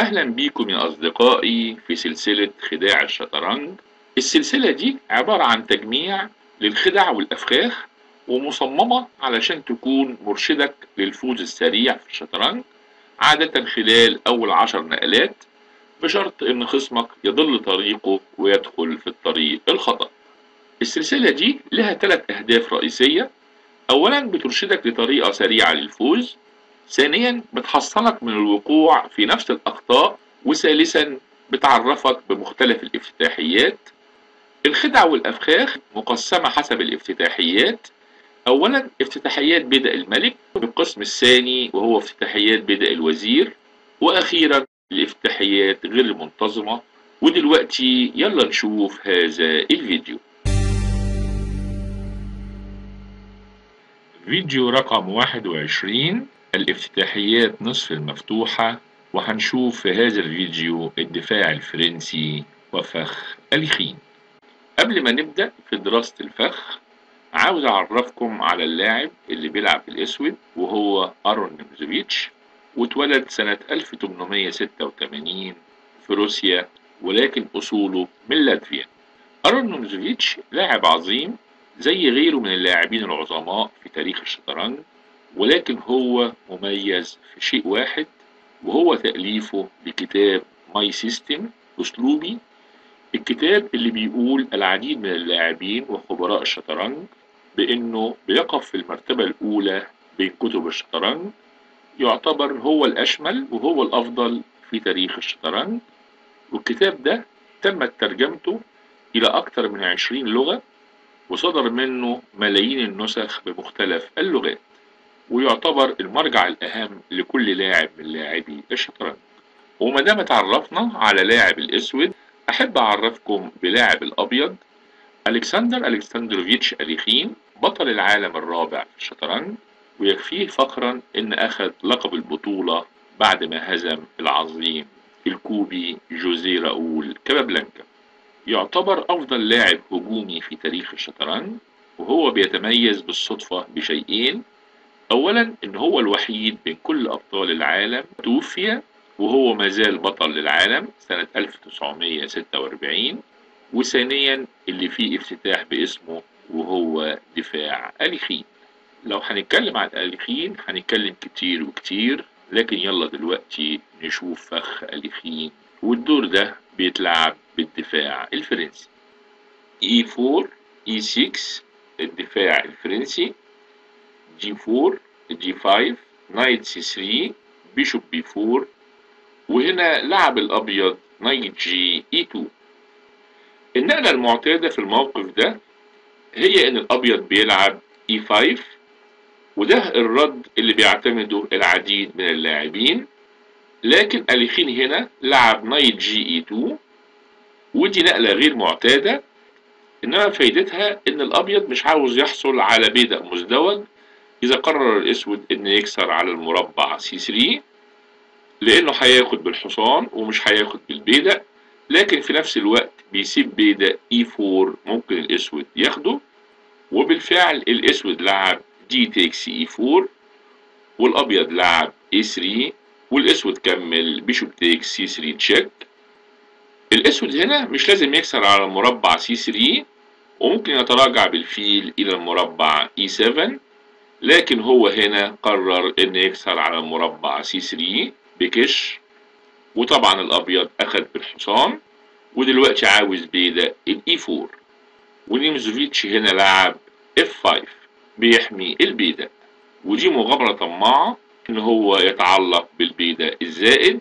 أهلا بيكم يا أصدقائي في سلسلة خداع الشطرنج السلسلة دي عبارة عن تجميع للخدع والأفخاخ ومصممة علشان تكون مرشدك للفوز السريع في الشطرنج عادة خلال أول عشر نقلات بشرط إن خصمك يضل طريقه ويدخل في الطريق الخطأ السلسلة دي لها ثلاث أهداف رئيسية أولا بترشدك لطريقة سريعة للفوز ثانيا بتحصنك من الوقوع في نفس الأخطاء وثالثا بتعرفك بمختلف الافتتاحيات الخدع والأفخاخ مقسمة حسب الافتتاحيات أولا افتتاحيات بدء الملك القسم الثاني وهو افتتاحيات بدء الوزير وأخيرا الافتتاحيات غير المنتظمة ودلوقتي يلا نشوف هذا الفيديو فيديو رقم 21 الافتتاحيات نصف المفتوحة وهنشوف في هذا الفيديو الدفاع الفرنسي وفخ الخين قبل ما نبدأ في دراسة الفخ عاوز أعرفكم على اللاعب اللي بيلعب بالأسود وهو أرون نمزوفيتش واتولد سنة 1886 في روسيا ولكن أصوله من لاتفيا أرون نمزوفيتش لاعب عظيم زي غيره من اللاعبين العظماء في تاريخ الشطرنج ولكن هو مميز في شيء واحد وهو تأليفه بكتاب ماي سيستم أسلوبي الكتاب اللي بيقول العديد من اللاعبين وخبراء الشطرنج بأنه بيقف في المرتبة الأولى بين كتب الشطرنج يعتبر هو الأشمل وهو الأفضل في تاريخ الشطرنج والكتاب ده تمت ترجمته إلى أكثر من عشرين لغة وصدر منه ملايين النسخ بمختلف اللغات ويعتبر المرجع الأهم لكل لاعب من لاعبي الشطرنج وما دام اتعرفنا على لاعب الأسود أحب أعرفكم بلاعب الأبيض ألكسندر ألكسندروفيتش أليخين بطل العالم الرابع في الشطرنج ويكفيه فخرا إن أخذ لقب البطولة بعد ما هزم العظيم الكوبي جوزيه راؤول كابابلانكا يعتبر أفضل لاعب هجومي في تاريخ الشطرنج وهو بيتميز بالصدفة بشيئين أولا إن هو الوحيد بين كل أبطال العالم توفي وهو ما زال بطل للعالم سنة 1946 وثانيا اللي فيه افتتاح باسمه وهو دفاع أليخين لو هنتكلم عن أليخين هنتكلم كتير وكتير لكن يلا دلوقتي نشوف فخ أليخين والدور ده بيتلعب بالدفاع الفرنسي E4 E6 الدفاع الفرنسي G4 G5 نايت C3 بيشوب B4 وهنا لعب الأبيض نايت جي E2 النقلة المعتادة في الموقف ده هي إن الأبيض بيلعب E5 وده الرد اللي بيعتمده العديد من اللاعبين لكن أليخين هنا لعب نايت جي E2 ودي نقلة غير معتادة إنما فايدتها إن الأبيض مش عاوز يحصل على بيدق مزدوج إذا قرر الأسود إن يكسر على المربع C3 لأنه هياخد بالحصان ومش هياخد بالبيدق لكن في نفس الوقت بيسيب بيدق E4 ممكن الأسود ياخده وبالفعل الأسود لعب دي تيكس E4 والأبيض لعب A3 والأسود كمل بيشوب تيكس C3 تشيك الأسود هنا مش لازم يكسر على المربع C3 وممكن يتراجع بالفيل إلى المربع E7 لكن هو هنا قرر إن يكسر على المربع C3 بكش وطبعا الأبيض أخد بالحصان ودلوقتي عاوز بيدق الإي 4 ونيمزوفيتش هنا لعب F5 بيحمي البيدق ودي مغامرة طماعة إن هو يتعلق بالبيدق الزائد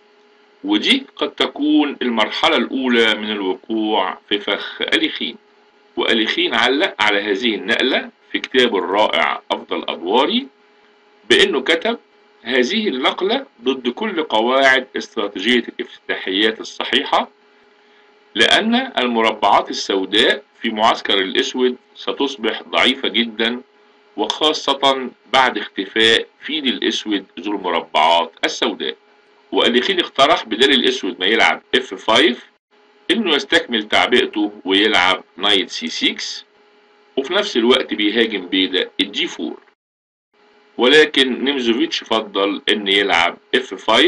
ودي قد تكون المرحلة الأولى من الوقوع في فخ أليخين وأليخين علق على هذه النقلة في كتابه الرائع أفضل أدواري بأنه كتب هذه النقلة ضد كل قواعد استراتيجية الافتتاحيات الصحيحة لأن المربعات السوداء في معسكر الأسود ستصبح ضعيفة جدا وخاصة بعد اختفاء فيل الأسود ذو المربعات السوداء وأليخين اقترح بدل الأسود ما يلعب F5 إنه يستكمل تعبئته ويلعب نايت C6 وفي نفس الوقت بيهاجم بيدا الجي 4 ولكن نيمزوفيتش فضل ان يلعب F5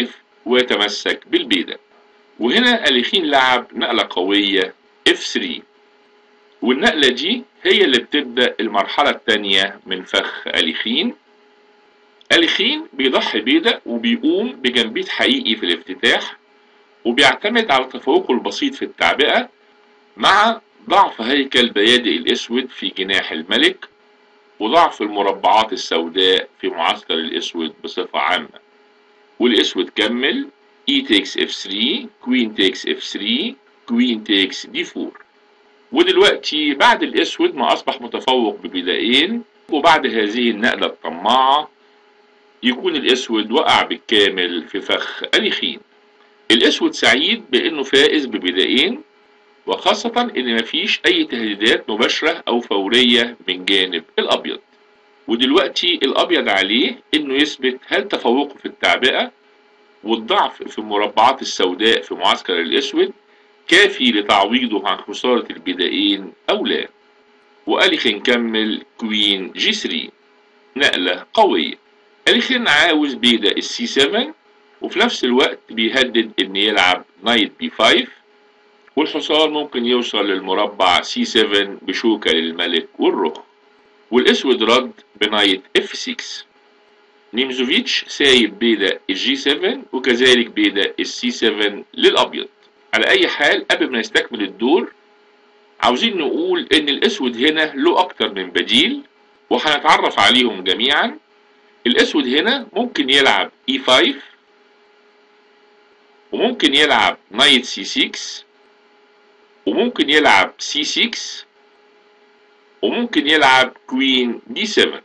ويتمسك بالبيدق وهنا أليخين لعب نقلة قوية F3 والنقلة دي هي اللي بتبدأ المرحلة الثانية من فخ أليخين أليخين بيضحي بيدق وبيقوم بجنبيت حقيقي في الافتتاح وبيعتمد على تفوقه البسيط في التعبئة مع ضعف هيكل بيادق الأسود في جناح الملك وضعف المربعات السوداء في معسكر الأسود بصفة عامة والأسود كمل E takes F3 Queen takes F3 Queen takes D4 ودلوقتي بعد الأسود ما أصبح متفوق ببدائين وبعد هذه النقلة الطماعة يكون الأسود وقع بالكامل في فخ أليخين الأسود سعيد بأنه فائز ببدائين وخاصة إن مفيش أي تهديدات مباشرة أو فورية من جانب الأبيض ودلوقتي الأبيض عليه إنه يثبت هل تفوقه في التعبئة والضعف في المربعات السوداء في معسكر الأسود كافي لتعويضه عن خسارة البدائين أو لا وأليخ نكمل كوين جي 3 نقلة قوية أليخين عاوز بيدا السي 7 وفي نفس الوقت بيهدد إن يلعب نايت بي 5 والحصان ممكن يوصل للمربع سي 7 بشوكة للملك والرخ والأسود رد بنايت اف 6 نيمزوفيتش سايب بيدا الجي 7 وكذلك بيدا السي 7 للأبيض على أي حال قبل ما نستكمل الدور عاوزين نقول إن الأسود هنا له أكتر من بديل وهنتعرف عليهم جميعا الأسود هنا ممكن يلعب E5 وممكن يلعب نايت سي 6 وممكن يلعب سي 6 وممكن يلعب كوين دي 7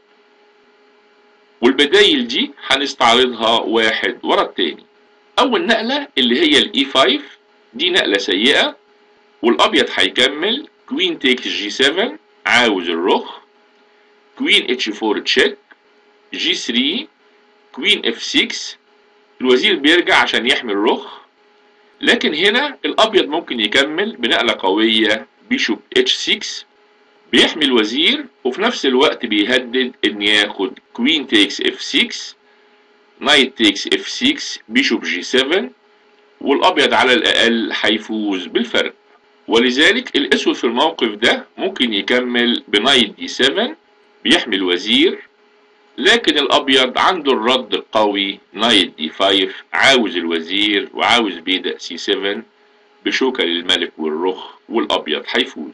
والبدايل دي هنستعرضها واحد ورا التاني اول نقلة اللي هي الاي 5 دي نقلة سيئة والابيض هيكمل كوين تيك جي 7 عاوز الرخ كوين اتش 4 تشيك جي 3 كوين اف 6 الوزير بيرجع عشان يحمي الرخ لكن هنا الابيض ممكن يكمل بنقلة قوية بيشوب اتش 6 بيحمي الوزير وفي نفس الوقت بيهدد ان ياخد كوين تيكس اف 6 نايت تيكس اف 6 بيشوب جي 7 والابيض على الاقل هيفوز بالفرق ولذلك الاسود في الموقف ده ممكن يكمل بنايت دي 7 بيحمي الوزير لكن الابيض عنده الرد القوي نايت دي 5 عاوز الوزير وعاوز بيدق سي 7 بشوكة للملك والرخ والابيض هيفوز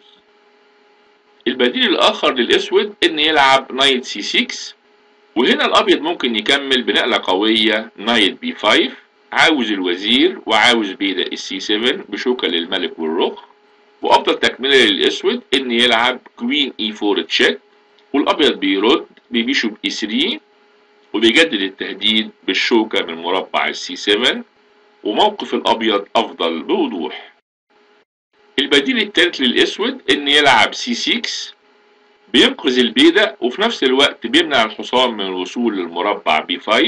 البديل الاخر للاسود ان يلعب نايت سي 6 وهنا الابيض ممكن يكمل بنقلة قوية نايت بي 5 عاوز الوزير وعاوز بيدق السي 7 بشوكة للملك والرخ وافضل تكملة للاسود ان يلعب كوين اي 4 تشيك والابيض بيرد ببيشوب اي 3 وبيجدد التهديد بالشوكة من مربع السي 7 وموقف الابيض افضل بوضوح البديل الثالث للاسود ان يلعب سي 6 بينقذ البيدق وفي نفس الوقت بيمنع الحصان من الوصول للمربع بي 5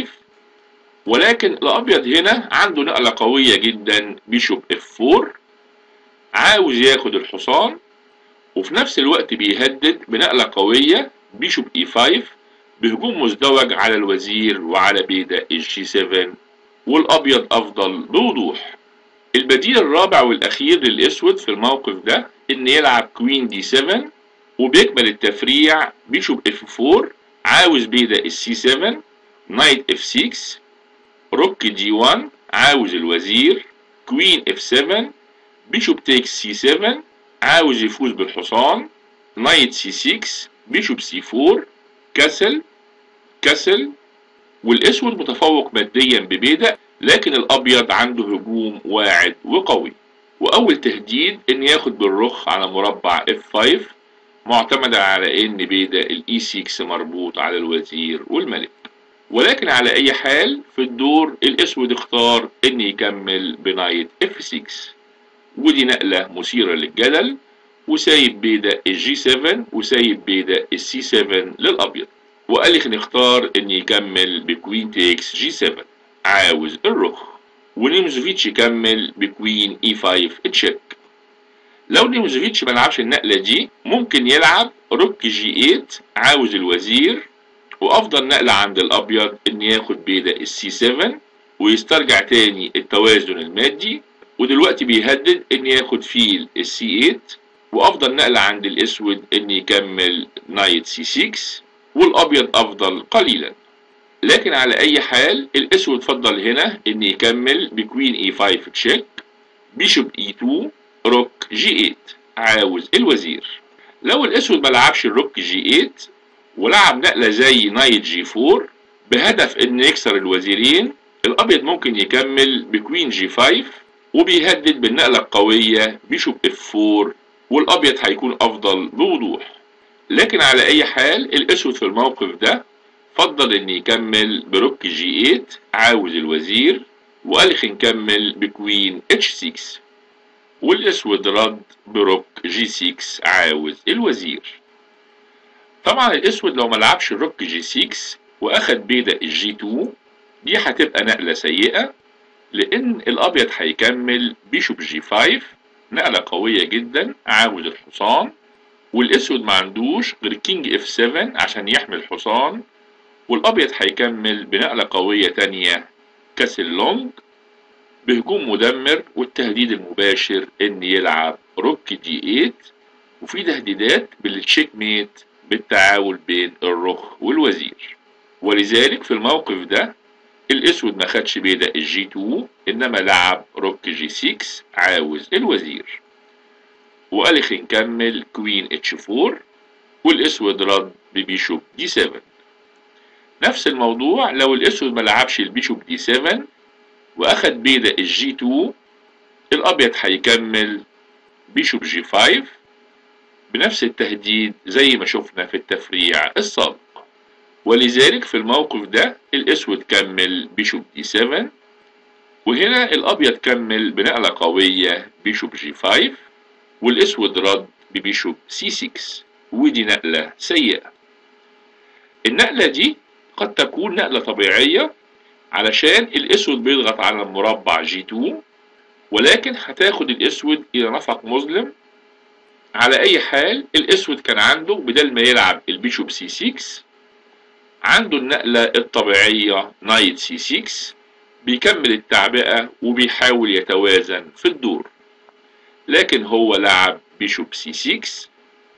ولكن الابيض هنا عنده نقلة قوية جدا بيشوب اف 4 عاوز ياخد الحصان وفي نفس الوقت بيهدد بنقلة قوية بيشوب اي 5 بهجوم مزدوج على الوزير وعلى بيدق الجي 7 والابيض افضل بوضوح البديل الرابع والاخير للاسود في الموقف ده ان يلعب كوين دي 7 وبيكمل التفريع بيشوب اف 4 عاوز بيدق السي 7 نايت اف 6 روك دي 1 عاوز الوزير كوين اف 7 بيشوب تيكس سي 7 عاوز يفوز بالحصان نايت سي 6 بيشوب سي 4 كسل كسل والاسود متفوق ماديا ببيدق لكن الابيض عنده هجوم واعد وقوي واول تهديد ان ياخد بالرخ على مربع F5 معتمدا على ان بيدا الاي 6 مربوط على الوزير والملك ولكن على اي حال في الدور الاسود اختار ان يكمل بنايت F6 ودي نقلة مثيرة للجدل وسايب بيدا الجي 7 وسايب بيدا السي 7 للابيض وقال نختار ان يكمل بكوين تيكس جي 7 عاوز الرخ ونيمزوفيتش يكمل بكوين اي 5 تشيك لو نيمزوفيتش ما لعبش النقلة دي ممكن يلعب روك جي 8 عاوز الوزير وافضل نقلة عند الابيض ان ياخد بيدا السي 7 ويسترجع تاني التوازن المادي ودلوقتي بيهدد ان ياخد فيل السي 8 وافضل نقلة عند الاسود ان يكمل نايت سي 6 والابيض افضل قليلا لكن على اي حال الاسود فضل هنا ان يكمل بكوين اي 5 تشيك بيشوب اي 2 روك جي 8 عاوز الوزير لو الاسود ما لعبش الروك جي 8 ولعب نقلة زي نايت جي 4 بهدف ان يكسر الوزيرين الابيض ممكن يكمل بكوين جي 5 وبيهدد بالنقلة القوية بيشوب اف 4 والابيض هيكون افضل بوضوح لكن على اي حال الاسود في الموقف ده فضل ان يكمل بروك جي 8 عاوز الوزير والخ نكمل بكوين اتش 6 والاسود رد بروك جي 6 عاوز الوزير طبعا الاسود لو ما لعبش الروك جي 6 واخد بيدا الجي 2 دي هتبقى نقلة سيئة لان الابيض هيكمل بيشوب جي 5 نقلة قوية جدا عاوز الحصان والاسود ما عندوش غير كينج اف 7 عشان يحمي الحصان والابيض هيكمل بنقلة قوية تانية كاسل لونج بهجوم مدمر والتهديد المباشر ان يلعب روك دي 8 وفي تهديدات بالتشيك ميت بالتعاون بين الرخ والوزير ولذلك في الموقف ده الاسود ما خدش بيدا الجي 2 انما لعب روك جي 6 عاوز الوزير والخ نكمل كوين اتش 4 والاسود رد ببيشوب دي 7 نفس الموضوع لو الاسود ما لعبش البيشوب دي 7 واخد بيدا الجي 2 الابيض هيكمل بيشوب جي 5 بنفس التهديد زي ما شفنا في التفريع السابق ولذلك في الموقف ده الاسود كمل بيشوب دي 7 وهنا الابيض كمل بنقلة قوية بيشوب جي 5 والاسود رد ببيشوب سي 6 ودي نقلة سيئة النقلة دي قد تكون نقلة طبيعية علشان الاسود بيضغط على المربع جي 2 ولكن هتاخد الاسود الى نفق مظلم على اي حال الاسود كان عنده بدل ما يلعب البيشوب سي 6 عنده النقلة الطبيعية نايت سي 6 بيكمل التعبئة وبيحاول يتوازن في الدور لكن هو لعب بيشوب سي 6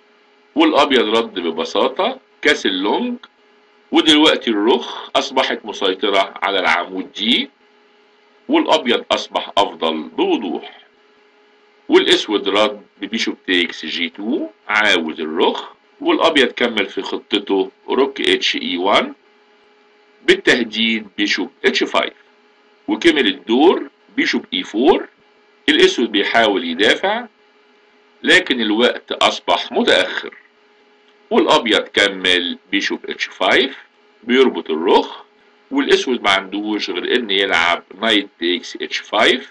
والابيض رد ببساطة كاسل لونج ودلوقتي الرخ اصبحت مسيطرة على العمود دي والابيض اصبح افضل بوضوح والاسود رد ببيشوب تيكس جي 2 عاوز الرخ والابيض كمل في خطته روك اتش اي 1 بالتهديد بيشوب اتش 5 وكمل الدور بيشوب اي 4 الاسود بيحاول يدافع لكن الوقت اصبح متاخر والابيض كمل بيشوب اتش 5 بيربط الرخ والاسود ما عندوش غير ان يلعب نايت تيكس اتش 5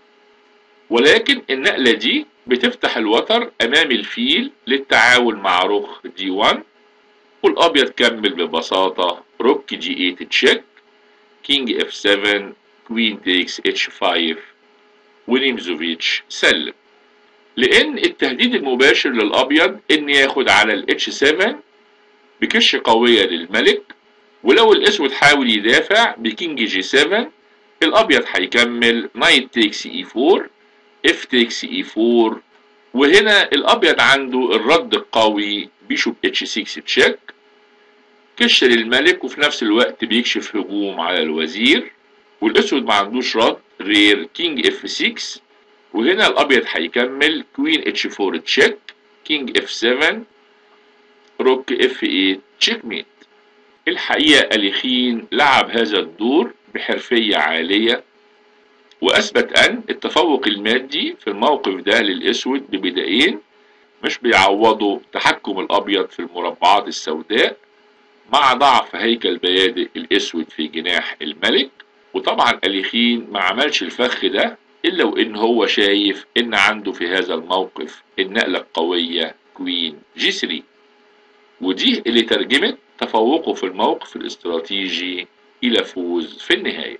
ولكن النقلة دي بتفتح الوتر امام الفيل للتعاون مع رخ دي 1 والابيض كمل ببساطة روك جي 8 تشيك كينج اف 7 كوين تيكس اتش 5 ونيمزوفيتش سلم لان التهديد المباشر للابيض ان ياخد على الاتش 7 بكش قوية للملك ولو الاسود حاول يدافع بكينج جي 7 الابيض هيكمل نايت تيكس اي 4 اف تيكس اي 4 وهنا الابيض عنده الرد القوي بيشوب اتش 6 تشيك كش للملك وفي نفس الوقت بيكشف هجوم على الوزير والاسود ما عندوش رد غير كينج اف 6 وهنا الابيض هيكمل كوين اتش 4 تشيك كينج اف 7 روك اف 8 تشيك ميت الحقيقة أليخين لعب هذا الدور بحرفية عالية وأثبت أن التفوق المادي في الموقف ده للأسود ببدائين مش بيعوضوا تحكم الأبيض في المربعات السوداء مع ضعف هيكل بيادق الأسود في جناح الملك وطبعا أليخين ما عملش الفخ ده إلا وإن هو شايف إن عنده في هذا الموقف النقلة القوية كوين جي 3 ودي اللي ترجمت تفوقه في الموقف الاستراتيجي إلى فوز في النهاية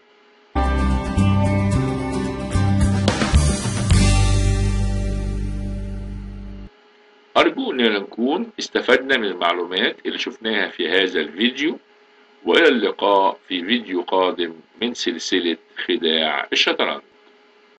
أرجو أننا نكون استفدنا من المعلومات اللي شفناها في هذا الفيديو وإلى اللقاء في فيديو قادم من سلسلة خداع الشطرنج